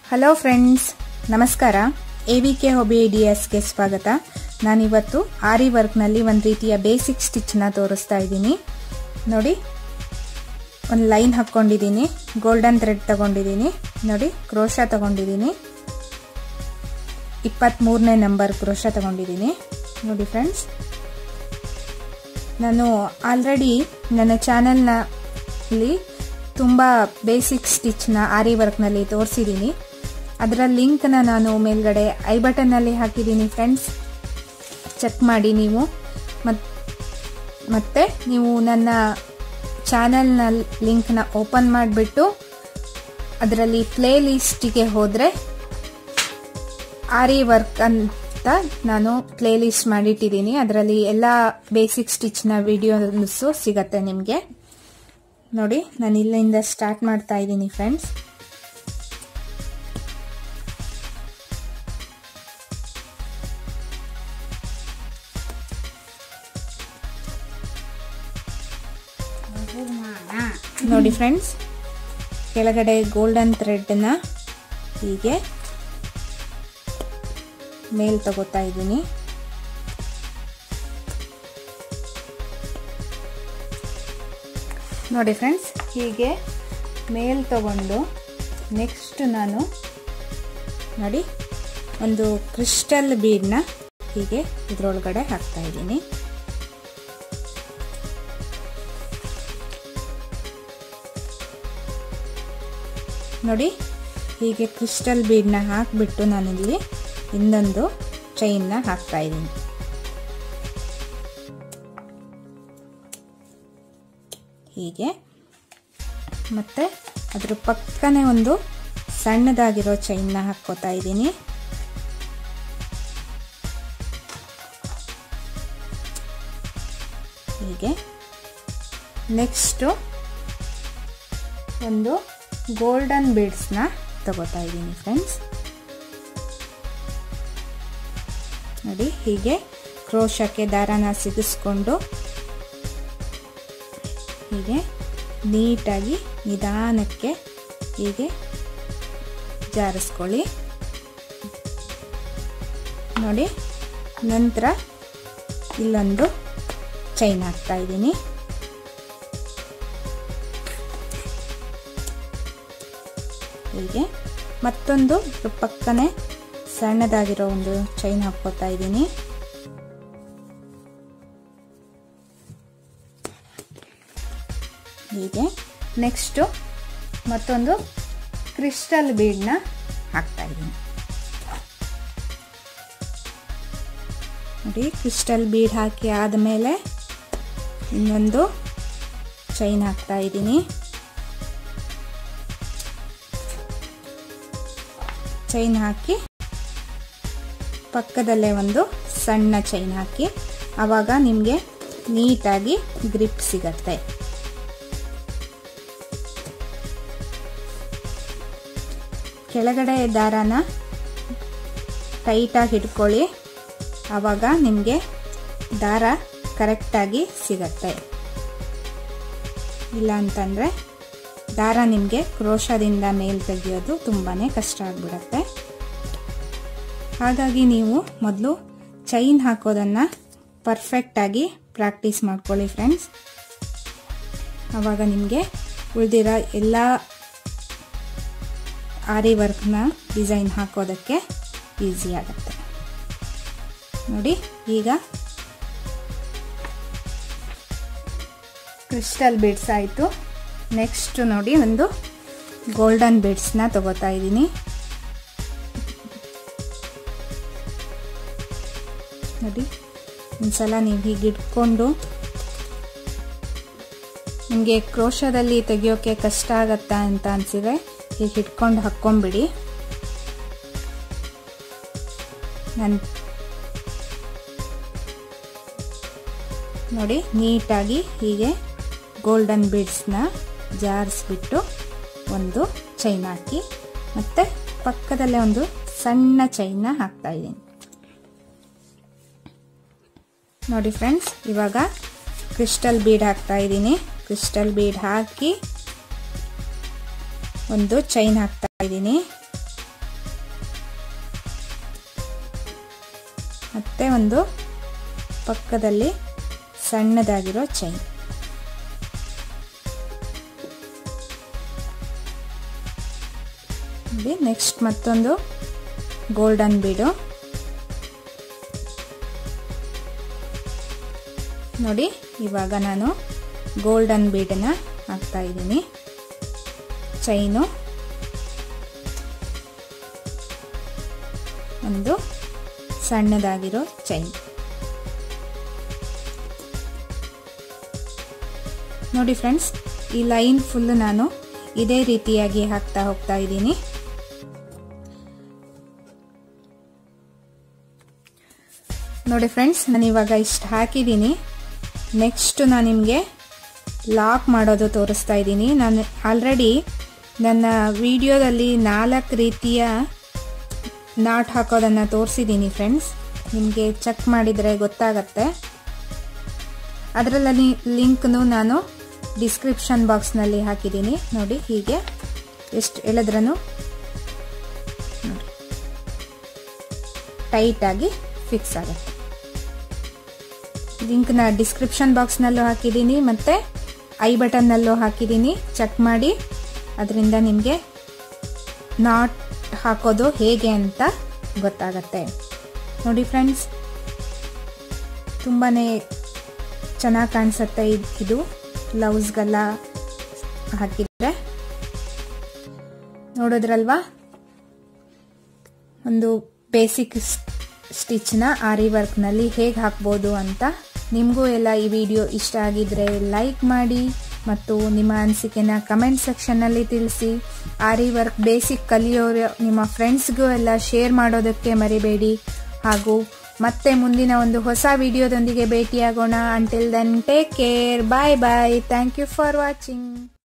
hello friends ನಮಸ್ಕಾರ A V K hobby ಗೆ ಸ್ವಾಗತ ನಾನಿವತ್ತು ಆರಿ ವರ್ಕ್ನಲ್ಲಿ ಒಂದು ರೀತಿಯ ಬೇಸಿಕ್ ಸ್ಟಿಚ್ನ ತೋರಿಸ್ತಾ ಇದ್ದೀನಿ ನೋಡಿ ಒಂದು ಲೈನ್ ಹಾಕ್ಕೊಂಡಿದ್ದೀನಿ ಗೋಲ್ಡನ್ ಥ್ರೆಡ್ ತಗೊಂಡಿದ್ದೀನಿ ನೋಡಿ ಕ್ರೋಶ ತಗೊಂಡಿದ್ದೀನಿ ಇಪ್ಪತ್ತ್ಮೂರನೇ ನಂಬರ್ ಕ್ರೋಶ ತಗೊಂಡಿದ್ದೀನಿ ನೋಡಿ ಫ್ರೆಂಡ್ಸ್ ನಾನು ಆಲ್ರೆಡಿ ನನ್ನ ಚಾನಲ್ನಲ್ಲಿ ತುಂಬ ಬೇಸಿಕ್ ಸ್ಟಿಚ್ನ ಆರಿ ವರ್ಕ್ನಲ್ಲಿ ತೋರಿಸಿದ್ದೀನಿ ಅದರ ಲಿಂಕ್ನ ನಾನು ಮೇಲ್ಗಡೆ ಐ ಬಟನ್ನಲ್ಲಿ ಹಾಕಿದ್ದೀನಿ ಫ್ರೆಂಡ್ಸ್ ಚೆಕ್ ಮಾಡಿ ನೀವು ಮತ್ತು ನೀವು ನನ್ನ ಚಾನಲ್ನ ಲಿಂಕ್ನ ಓಪನ್ ಮಾಡಿಬಿಟ್ಟು ಅದರಲ್ಲಿ ಪ್ಲೇ ಲಿಸ್ಟಿಗೆ ಹೋದರೆ ಆರಿ ವರ್ಕ್ ಅಂತ ನಾನು ಪ್ಲೇ ಲಿಸ್ಟ್ ಮಾಡಿಟ್ಟಿದ್ದೀನಿ ಅದರಲ್ಲಿ ಎಲ್ಲ ಬೇಸಿಕ್ ಸ್ಟಿಚ್ನ ವಿಡಿಯೋಸು ಸಿಗತ್ತೆ ನಿಮಗೆ ನೋಡಿ ನಾನು ಇಲ್ಲಿಂದ ಸ್ಟಾರ್ಟ್ ಮಾಡ್ತಾ ಇದ್ದೀನಿ ಫ್ರೆಂಡ್ಸ್ ನೋಡಿ ಫ್ರೆಂಡ್ಸ್ ಕೆಳಗಡೆ ಗೋಲ್ಡನ್ ಥ್ರೆಡ್ನ ಹೀಗೆ ಮೇಲ್ ತಗೋತಾ ಇದ್ದೀನಿ ನೋಡಿ ಫ್ರೆಂಡ್ಸ್ ಹೀಗೆ ಮೇಲ್ ತಗೊಂಡು ನೆಕ್ಸ್ಟ್ ನಾನು ನೋಡಿ ಒಂದು ಕ್ರಿಸ್ಟಲ್ ಬೀಡ್ನ ಹೀಗೆ ಇದರೊಳಗಡೆ ಹಾಕ್ತಾ ಇದ್ದೀನಿ ನೋಡಿ ಹೀಗೆ ಕ್ರಿಸ್ಟಲ್ ಬೀಡ್ನ ಹಾಕಿಬಿಟ್ಟು ನಾನಿಲ್ಲಿ ಇನ್ನೊಂದು ಚೈನ್ನ ಹಾಕ್ತಾ ಇದ್ದೀನಿ ಹೀಗೆ ಮತ್ತೆ ಅದ್ರ ಪಕ್ಕನೇ ಒಂದು ಸಣ್ಣದಾಗಿರೋ ಚೈನ್ನ ಹಾಕ್ಕೋತಾ ಇದ್ದೀನಿ ಹೀಗೆ ನೆಕ್ಸ್ಟು ಒಂದು ಗೋಲ್ಡನ್ ಬೀಡ್ಸ್ನ ತಗೋತಾ ಇದ್ದೀನಿ ಫ್ರೆಂಡ್ಸ್ ನೋಡಿ ಹೀಗೆ ಕ್ರೋಶಕ್ಕೆ ದಾರನ ಸಿಗಿಸ್ಕೊಂಡು ಹೀಗೆ ನೀಟಾಗಿ ನಿಧಾನಕ್ಕೆ ಹೀಗೆ ಜಾರಿಸ್ಕೊಳ್ಳಿ ನೋಡಿ ನಂತರ ಇಲ್ಲೊಂದು ಚೈನ್ ಹಾಕ್ತಾ ಇದ್ದೀನಿ ಹೀಗೆ ಮತ್ತೊಂದು ಪಕ್ಕನೆ ಸಣ್ಣದಾಗಿರೋ ಒಂದು ಚೈನ್ ಹಾಕ್ಕೋತಾ ಇದ್ದೀನಿ ಹೀಗೆ ನೆಕ್ಸ್ಟು ಮತ್ತೊಂದು ಕ್ರಿಸ್ಟಲ್ ಬೀಡ್ನ ಹಾಕ್ತಾ ಇದ್ದೀನಿ ನೋಡಿ ಕ್ರಿಸ್ಟಲ್ ಬೀಡ್ ಹಾಕಿ ಆದಮೇಲೆ ಇನ್ನೊಂದು ಚೈನ್ ಹಾಕ್ತಾ ಇದ್ದೀನಿ ಚೈನ್ ಹಾಕಿ ಪಕ್ಕದಲ್ಲೇ ಒಂದು ಸಣ್ಣ ಚೈನ್ ಹಾಕಿ ಆವಾಗ ನಿಮಗೆ ನೀಟಾಗಿ ಗ್ರಿಪ್ ಸಿಗತ್ತೆ ಕೆಳಗಡೆ ದಾರಾನ ಟೈಟಾಗಿ ಹಿಡ್ಕೊಳ್ಳಿ ಆವಾಗ ನಿಮಗೆ ದಾರ ಕರೆಕ್ಟಾಗಿ ಸಿಗತ್ತೆ ಇಲ್ಲ ಅಂತಂದರೆ ದಾರ ನಿಮಗೆ ಕ್ರೋಶದಿಂದ ಮೇಲ್ ತೆಗೆಯೋದು ತುಂಬಾ ಕಷ್ಟ ಆಗಿಬಿಡತ್ತೆ ಹಾಗಾಗಿ ನೀವು ಮೊದಲು ಚೈನ್ ಹಾಕೋದನ್ನು ಪರ್ಫೆಕ್ಟಾಗಿ ಪ್ರಾಕ್ಟೀಸ್ ಮಾಡ್ಕೊಳ್ಳಿ ಫ್ರೆಂಡ್ಸ್ ಆವಾಗ ನಿಮಗೆ ಉಳಿದಿರೋ ಎಲ್ಲ ಆರಿ ವರ್ಕ್ನ ಡಿಸೈನ್ ಹಾಕೋದಕ್ಕೆ ಈಸಿ ಆಗುತ್ತೆ ನೋಡಿ ಈಗ ಕ್ರಿಸ್ಟಲ್ ಬೀಡ್ಸ್ ಆಯಿತು ನೆಕ್ಸ್ಟ್ ನೋಡಿ ಒಂದು ಗೋಲ್ಡನ್ ಬೀಡ್ಸ್ನ ತಗೋತಾ ಇದ್ದೀನಿ ನೋಡಿ ಒಂದ್ಸಲ ನೀವು ಹೀಗೆ ಇಟ್ಕೊಂಡು ನಿಮಗೆ ಕ್ರೋಶದಲ್ಲಿ ತೆಗಿಯೋಕ್ಕೆ ಕಷ್ಟ ಆಗತ್ತಾ ಅಂತ ಅನಿಸಿದ್ರೆ ಹೀಗೆ ಇಟ್ಕೊಂಡು ಹಾಕ್ಕೊಂಬಿಡಿ ನಾನು ನೋಡಿ ನೀಟಾಗಿ ಹೀಗೆ ಗೋಲ್ಡನ್ ಬೀಡ್ಸ್ನ ಜಾರಿಸ್ಬಿಟ್ಟು ಒಂದು ಚೈನ್ ಹಾಕಿ ಮತ್ತು ಪಕ್ಕದಲ್ಲೇ ಒಂದು ಸಣ್ಣ ಚೈನ್ನ ಹಾಕ್ತಾ ಇದ್ದೀನಿ ನೋಡಿ ಫ್ರೆಂಡ್ಸ್ ಇವಾಗ ಕ್ರಿಸ್ಟಲ್ ಬೀಡ್ ಹಾಕ್ತಾ ಇದ್ದೀನಿ ಕ್ರಿಸ್ಟಲ್ ಬೀಡ್ ಹಾಕಿ ಒಂದು ಚೈನ್ ಹಾಕ್ತಾ ಇದ್ದೀನಿ ಮತ್ತು ಒಂದು ಪಕ್ಕದಲ್ಲಿ ಸಣ್ಣದಾಗಿರೋ ಚೈನ್ ನೆಕ್ಸ್ಟ್ ಮತ್ತೊಂದು ಗೋಲ್ಡನ್ ಬೀಡು ನೋಡಿ ಇವಾಗ ನಾನು ಗೋಲ್ಡನ್ ಬೀಡನ್ನ ಹಾಕ್ತಾ ಇದ್ದೀನಿ ಚೈನು ಒಂದು ಸಣ್ಣದಾಗಿರೋ ಚೈನ್ ನೋಡಿ ಫ್ರೆಂಡ್ಸ್ ಈ ಲೈನ್ ಫುಲ್ ನಾನು ಇದೇ ರೀತಿಯಾಗಿ ಹಾಕ್ತಾ ಹೋಗ್ತಾ ಇದ್ದೀನಿ ನೋಡಿ ಫ್ರೆಂಡ್ಸ್ ನಾನು ಇವಾಗ ಇಷ್ಟು ಹಾಕಿದ್ದೀನಿ ನೆಕ್ಸ್ಟ್ ನಾನು ನಿಮಗೆ ಲಾಕ್ ಮಾಡೋದು ತೋರಿಸ್ತಾ ಇದ್ದೀನಿ ನಾನು ಆಲ್ರೆಡಿ ನನ್ನ ವಿಡಿಯೋದಲ್ಲಿ ನಾಲ್ಕು ರೀತಿಯ ನಾಟ್ ಹಾಕೋದನ್ನು ತೋರಿಸಿದ್ದೀನಿ ಫ್ರೆಂಡ್ಸ್ ನಿಮಗೆ ಚೆಕ್ ಮಾಡಿದರೆ ಗೊತ್ತಾಗತ್ತೆ ಅದರಲ್ಲಿ ಲಿಂಕ್ನು ನಾನು ಡಿಸ್ಕ್ರಿಪ್ಷನ್ ಬಾಕ್ಸ್ನಲ್ಲಿ ಹಾಕಿದ್ದೀನಿ ನೋಡಿ ಹೀಗೆ ಎಷ್ಟು ಹೇಳಿದ್ರೂ ನೋಡಿ ಟೈಟಾಗಿ ಫಿಕ್ಸ್ ಆಗುತ್ತೆ ಲಿಂಕ್ನ ಡಿಸ್ಕ್ರಿಪ್ಷನ್ ಬಾಕ್ಸ್ನಲ್ಲೂ ಹಾಕಿದ್ದೀನಿ ಮತ್ತು ಐ ಬಟನ್ನಲ್ಲೂ ಹಾಕಿದ್ದೀನಿ ಚೆಕ್ ಮಾಡಿ ಅದರಿಂದ ನಿಮಗೆ ನಾಟ್ ಹಾಕೋದು ಹೇಗೆ ಅಂತ ಗೊತ್ತಾಗತ್ತೆ ನೋಡಿ ಫ್ರೆಂಡ್ಸ್ ತುಂಬಾ ಚೆನ್ನಾಗಿ ಕಾಣಿಸುತ್ತೆ ಇದು ಬ್ಲೌಸ್ಗೆಲ್ಲ ಹಾಕಿದರೆ ನೋಡಿದ್ರಲ್ವಾ ಒಂದು ಬೇಸಿಕ್ ಸ್ಟಿಚ್ನ ಆರಿ ವರ್ಕ್ನಲ್ಲಿ ಹೇಗೆ ಹಾಕ್ಬೋದು ಅಂತ ನಿಮಗೂ ಎಲ್ಲ ಈ ವಿಡಿಯೋ ಇಷ್ಟ ಆಗಿದ್ರೆ ಲೈಕ್ ಮಾಡಿ ಮತ್ತು ನಿಮ್ಮ ಅನಿಸಿಕೆನ ಕಮೆಂಟ್ ಸೆಕ್ಷನ್ನಲ್ಲಿ ತಿಳಿಸಿ ಆರಿ ವರ್ಕ್ ಬೇಸಿಕ್ ಕಲಿಯೋರು ನಿಮ್ಮ ಫ್ರೆಂಡ್ಸ್ಗೂ ಎಲ್ಲ ಶೇರ್ ಮಾಡೋದಕ್ಕೆ ಮರಿಬೇಡಿ ಹಾಗೂ ಮತ್ತೆ ಮುಂದಿನ ಒಂದು ಹೊಸ ವಿಡಿಯೋದೊಂದಿಗೆ ಭೇಟಿಯಾಗೋಣ until then take care bye bye thank you for watching